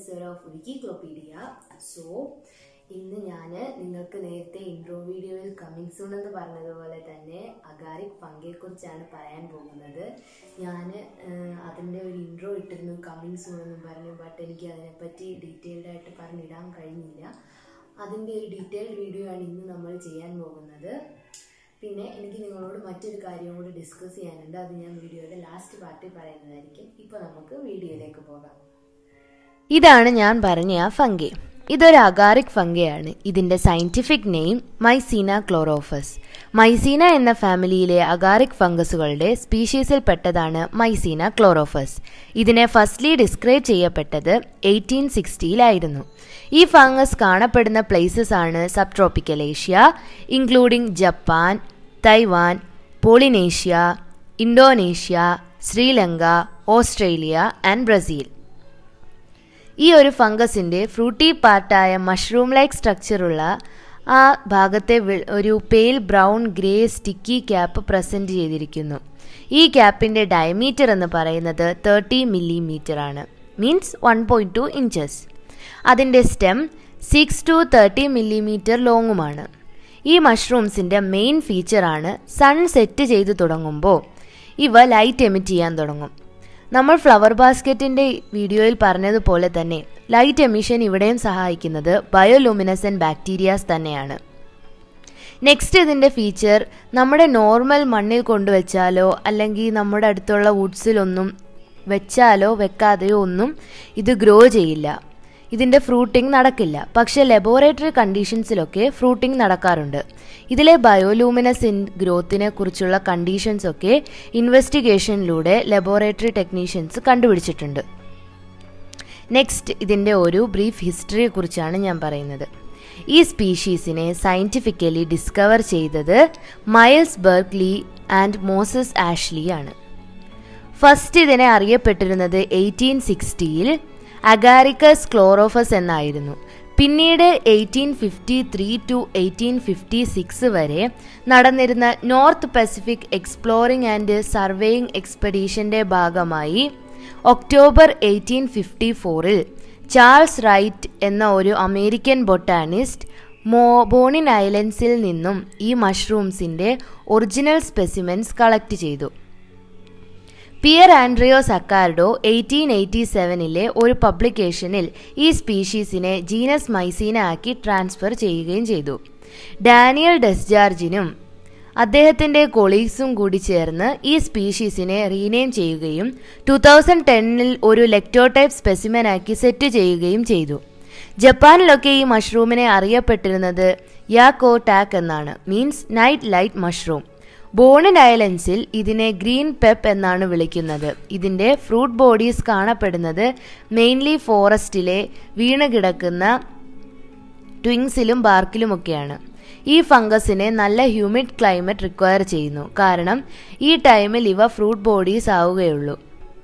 episode of വിക്കിക്ലോപീഡിയ so ഇന്ന് ഞാൻ നിങ്ങൾക്ക് നേരത്തെ ഇൻട്രോ വീഡിയോയിൽ കമ്മിങ് സൂൺ എന്ന് പറഞ്ഞതുപോലെ തന്നെ അഗാരിക് ഫംഗയെ കുറിച്ചാണ് പറയാൻ പോകുന്നത് ഞാൻ അതിൻ്റെ ഒരു ഇൻട്രോ ഇട്ടിരുന്നു കമ്മിങ് സൂൺ എന്ന് പറഞ്ഞു ബട്ട് എനിക്ക് അതിനെപ്പറ്റി ഡീറ്റെയിൽഡ് ആയിട്ട് പറഞ്ഞിടാൻ കഴിഞ്ഞില്ല അതിൻ്റെ ഒരു ഡീറ്റെയിൽഡ് വീഡിയോ ആണ് ഇന്ന് നമ്മൾ ചെയ്യാൻ പോകുന്നത് പിന്നെ എനിക്ക് നിങ്ങളോട് മറ്റൊരു കാര്യം കൂടി ഡിസ്കസ് ചെയ്യാനുണ്ട് അത് ഞാൻ വീഡിയോയുടെ ലാസ്റ്റ് പാർട്ടിൽ പറയുന്നതായിരിക്കും ഇപ്പോൾ നമുക്ക് വീഡിയോയിലേക്ക് പോകാം ഇതാണ് ഞാൻ പറഞ്ഞ ആ ഫംഗി ഇതൊരു അഗാറിക് ഫംഗയാണ് ഇതിന്റെ scientific name Mycena chlorophos Mycena എന്ന ഫാമിലിയിലെ അഗാറിക് ഫംഗസുകളുടെ സ്പീഷീസിൽ പെട്ടതാണ് മൈസീന ക്ലോറോഫസ് ഇതിനെ ഫസ്റ്റ്ലി ഡിസ്ക്രൈബ് ചെയ്യപ്പെട്ടത് എയ്റ്റീൻ സിക്സ്റ്റിയിലായിരുന്നു ഈ ഫംഗസ് കാണപ്പെടുന്ന പ്ലേസസ് ആണ് subtropical Asia including Japan Taiwan Polynesia Indonesia Sri Lanka Australia and Brazil ഈ ഒരു ഫംഗസിൻ്റെ ഫ്രൂട്ടി പാർട്ടായ മഷ്റൂം ലൈക്ക് സ്ട്രക്ചറുള്ള ആ ഭാഗത്തെ വെ- ഒരു pale brown grey sticky cap present ചെയ്തിരിക്കുന്നു ഈ ക്യാപ്പിൻ്റെ ഡയമീറ്റർ എന്ന് പറയുന്നത് തേർട്ടി മില്ലിമീറ്റർ ആണ് means one point two inches അതിൻ്റെ stem six to thirty millimetre ലോങ്ങുമാണ് ഈ മഷ്റൂംസിൻ്റെ മെയിൻ ഫീച്ചറാണ് സൺ സെറ്റ് ചെയ്ത് തുടങ്ങുമ്പോൾ ഇവ ലൈറ്റ് എമിറ്റ് ചെയ്യാൻ തുടങ്ങും നമ്മൾ ഫ്ലവർ ബാസ്ക്കറ്റിന്റെ വീഡിയോയിൽ പറഞ്ഞതുപോലെ തന്നെ ലൈറ്റ് എമിഷൻ ഇവിടെയും സഹായിക്കുന്നത് ബയോലൂമിനസൻ ബാക്ടീരിയാസ് തന്നെയാണ് നെക്സ്റ്റ് ഇതിൻ്റെ ഫീച്ചർ നമ്മുടെ നോർമൽ മണ്ണിൽ കൊണ്ടുവച്ചാലോ അല്ലെങ്കിൽ നമ്മുടെ അടുത്തുള്ള വുഡ്സിലൊന്നും വെച്ചാലോ വെക്കാതെയോ ഒന്നും ഇത് ഗ്രോ ചെയ്യില്ല ഇതിൻ്റെ ഫ്രൂട്ടിംഗ് നടക്കില്ല പക്ഷേ ലബോറട്ടറി കണ്ടീഷൻസിലൊക്കെ ഫ്രൂട്ടിംഗ് നടക്കാറുണ്ട് ഇതിലെ ബയോലൂമിനസ് ഇൻ ഗ്രോത്തിനെ കുറിച്ചുള്ള കണ്ടീഷൻസ് ഒക്കെ ഇൻവെസ്റ്റിഗേഷനിലൂടെ ലബോറട്ടറി ടെക്നീഷ്യൻസ് കണ്ടുപിടിച്ചിട്ടുണ്ട് നെക്സ്റ്റ് ഇതിൻ്റെ ഒരു ബ്രീഫ് ഹിസ്റ്ററിയെ കുറിച്ചാണ് ഞാൻ പറയുന്നത് ഈ സ്പീഷീസിനെ സയൻറ്റിഫിക്കലി ഡിസ്കവർ ചെയ്തത് Miles Berkeley and Moses Ashley ആണ് ഫസ്റ്റ് ഇതിനെ അറിയപ്പെട്ടിരുന്നത് എയ്റ്റീൻ സിക്സ്റ്റിയിൽ അഗാരിക്കസ് ക്ലോറോഫസ് എന്നായിരുന്നു പിന്നീട് eighteen fifty three to eighteen fifty six വരെ നടന്നിരുന്ന North Pacific exploring and surveying എക്സ്പെഡീഷന്റെ ഭാഗമായി ഒക്ടോബർ എയ്റ്റീൻ ഫിഫ്റ്റി ഫോറിൽ ചാൾസ് റൈറ്റ് എന്ന ഒരു അമേരിക്കൻ ബൊട്ടാനിസ്റ്റ് മോ ബോണിൻ ഐലൻഡ്സിൽ നിന്നും ഈ മഷ്റൂംസിന്റെ ഒറിജിനൽ സ്പെസിമെൻസ് കളക്ട് ചെയ്തു Pier Andrea Saccardo eighteen eighty സെവനിലെ ഒരു പബ്ലിക്കേഷനിൽ ഈ സ്പീഷീസിനെ ജീനസ് മൈസീന ആക്കി ട്രാൻസ്ഫർ ചെയ്യുകയും ചെയ്തു ഡാനിയൽ ഡെസ്ജാർജിനും അദ്ദേഹത്തിന്റെ കൊളീഗ്സും കൂടി ചേർന്ന് ഈ സ്പീഷീസിനെ റീനെയിം ചെയ്യുകയും ടു തൗസൻഡ് ടെന്നിൽ ഒരു ലെക്ടോടൈപ്പ് സ്പെസിമെനാക്കി സെറ്റ് ചെയ്യുകയും ചെയ്തു ജപ്പാനിലൊക്കെ ഈ മഷ്റൂമിനെ അറിയപ്പെട്ടിരുന്നത് യാക്കോ ടാക്ക് എന്നാണ് means night light mushroom Bonin ഐലൻഡ്സിൽ ഇതിനെ ഗ്രീൻ പെപ്പ് എന്നാണ് വിളിക്കുന്നത് ഇതിൻ്റെ ഫ്രൂട്ട് ബോഡീസ് കാണപ്പെടുന്നത് മെയിൻലി ഫോറസ്റ്റിലെ വീണ് കിടക്കുന്ന ട്വിങ്സിലും ബാർക്കിലുമൊക്കെയാണ് ഈ ഫംഗസിനെ നല്ല ഹ്യൂമിഡ് ക്ലൈമറ്റ് റിക്വയർ ചെയ്യുന്നു കാരണം ഈ ടൈമിൽ ഇവ ഫ്രൂട്ട് ബോഡീസ് ആവുകയുള്ളൂ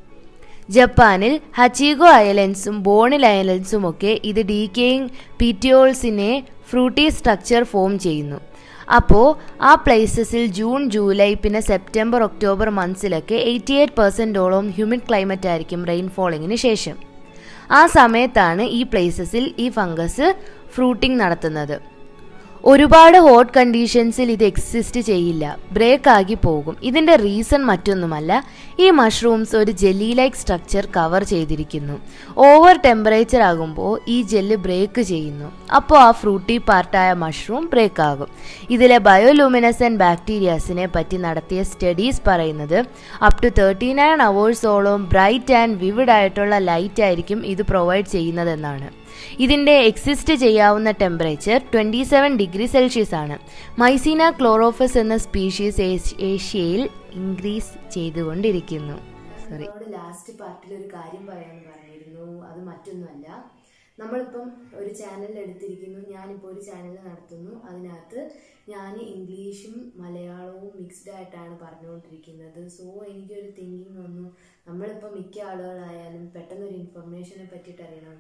ജപ്പാനിൽ ഹച്ചീഗോ ഐലൻഡ്സും ബോണിൽ ഐലൻഡ്സും ഒക്കെ ഇത് ഡീക്കേയിങ് പീറ്റിയോൾസിനെ ഫ്രൂട്ടി സ്ട്രക്ചർ ഫോം ചെയ്യുന്നു അപ്പോൾ ആ പ്ലേസസിൽ ജൂൺ ജൂലൈ പിന്നെ സെപ്റ്റംബർ ഒക്ടോബർ മന്ത്സിലൊക്കെ എയ്റ്റി എയ്റ്റ് പെർസെൻറ്റോളം ഹ്യൂമിഡ് ക്ലൈമറ്റ് ആയിരിക്കും റെയിൻഫോളിങ്ങിന് ശേഷം ആ സമയത്താണ് ഈ പ്ലേസസിൽ ഈ ഫംഗസ് ഫ്രൂട്ടിംഗ് നടത്തുന്നത് ഒരുപാട് ഹോട്ട് കണ്ടീഷൻസിൽ ഇത് എക്സിസ്റ്റ് ചെയ്യില്ല ബ്രേക്ക് ആക്കി പോകും ഇതിന്റെ റീസൺ മറ്റൊന്നുമല്ല ഈ മഷ്റൂംസ് ഒരു ജെല്ലി ലൈക്ക് സ്ട്രക്ചർ കവർ ചെയ്തിരിക്കുന്നു ഓവർ ടെമ്പറേച്ചർ ആകുമ്പോൾ ഈ ജെല്ല് ബ്രേക്ക് ചെയ്യുന്നു അപ്പോൾ ആ ഫ്രൂട്ടി പാർട്ടായ മഷ്റൂം ബ്രേക്ക് ആകും ഇതിലെ ബയോലൂമിനസൻ ബാക്ടീരിയാസിനെ പറ്റി നടത്തിയ സ്റ്റഡീസ് പറയുന്നത് അപ് ടു തേർട്ടി നയൻ അവേഴ്സോളം ബ്രൈറ്റ് ആൻഡ് വിവിഡ് ആയിട്ടുള്ള ലൈറ്റ് ആയിരിക്കും ഇത് പ്രൊവൈഡ് ചെയ്യുന്നതെന്നാണ് ഇതിന്റെ എക്സിസ്റ്റ് ചെയ്യാവുന്ന temperature twenty seven degree Celsius ആണ് മൈസീന ക്ലോറോഫസ് എന്ന സ്പീഷീസ് ഏഷ്യയിൽ ഇൻക്രീസ് ചെയ്തുകൊണ്ടിരിക്കുന്നു സോറി നമ്മളോട് ലാസ്റ്റ് പാർട്ടിൽ ഒരു കാര്യം പറയാമെന്ന് പറഞ്ഞിരുന്നു അത് മറ്റൊന്നുമല്ല നമ്മളിപ്പം ഒരു ചാനൽ എടുത്തിരിക്കുന്നു ഞാനിപ്പോൾ ഒരു ചാനൽ നടത്തുന്നു അതിനകത്ത് ഞാൻ ഇംഗ്ലീഷും മലയാളവും മിക്സ്ഡ് ആയിട്ടാണ് പറഞ്ഞുകൊണ്ടിരിക്കുന്നത് സോ എനിക്കൊരു തിങ്കിങ് വന്നു നമ്മളിപ്പോൾ മിക്ക ആളുകളായാലും പെട്ടെന്നൊരു ഇൻഫർമേഷനെ പറ്റിയിട്ട് അറിയണമെങ്കിൽ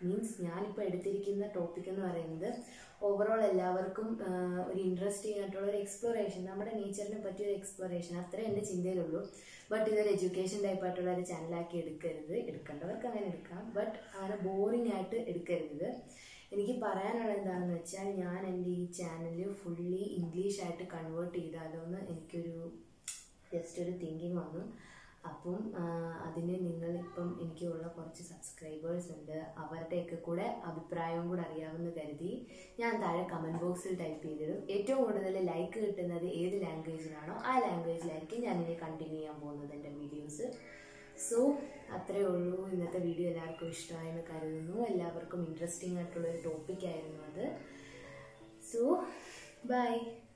മീൻസ് ഞാനിപ്പോൾ എടുത്തിരിക്കുന്ന ടോപ്പിക് എന്ന് പറയുന്നത് ഓവറോൾ എല്ലാവർക്കും ആഹ്, ഒരു ഇൻട്രസ്റ്റിംഗ് ആയിട്ടുള്ള ഒരു എക്സ്പ്ലോറേഷൻ നമ്മുടെ നേച്ചറിനെ പറ്റിയ ഒരു എക്സ്പ്ലോറേഷൻ അത്രേ എൻ്റെ ചിന്തയിലുള്ളൂ ബട്ട് ഇതൊരു എഡ്യൂക്കേഷൻ ടൈപ്പ് ആയിട്ടുള്ള ഒരു ചാനലാക്കി എടുക്കരുത് എടുക്കേണ്ടവർക്ക് അങ്ങനെ എടുക്കാം ബട്ട് അങ്ങനെ ബോറിംഗ് ആയിട്ട് എടുക്കരുത് എനിക്ക് പറയാനുള്ളത് എന്താണെന്ന് വെച്ചാൽ ഞാൻ എൻ്റെ ഈ ചാനൽ ഫുള്ളി ഇംഗ്ലീഷ് ആയിട്ട് കൺവേർട്ട് ചെയ്താലോ എന്ന് എനിക്കൊരു ജസ്റ്റ് ഒരു തിങ്കിങ് വന്നു അപ്പം ആ, അതിന് നിങ്ങളിപ്പം എനിക്കുള്ള കുറച്ച് സബ്സ്ക്രൈബേഴ്സ് ഉണ്ട് അവരുടെയൊക്കെ കൂടെ അഭിപ്രായവും കൂടെ അറിയാമെന്ന് കരുതി ഞാൻ താഴെ കമൻറ്റ് ബോക്സിൽ ടൈപ്പ് ചെയ്തിടും ഏറ്റവും കൂടുതൽ ലൈക്ക് കിട്ടുന്നത് ഏത് ലാംഗ്വേജിലാണോ ആ ലാംഗ്വേജിലായിരിക്കും ഞാൻ ഇനി കണ്ടിന്യൂ ചെയ്യാൻ പോകുന്നത് എൻ്റെ വീഡിയോസ് സോ അത്രേ ഉള്ളൂ ഇന്നത്തെ വീഡിയോ എല്ലാവർക്കും ഇഷ്ടമായെന്ന് കരുതുന്നു എല്ലാവർക്കും ഇൻട്രസ്റ്റിംഗ് ആയിട്ടുള്ള ഒരു ടോപ്പിക് ആയിരുന്നു അത് സോ ബൈ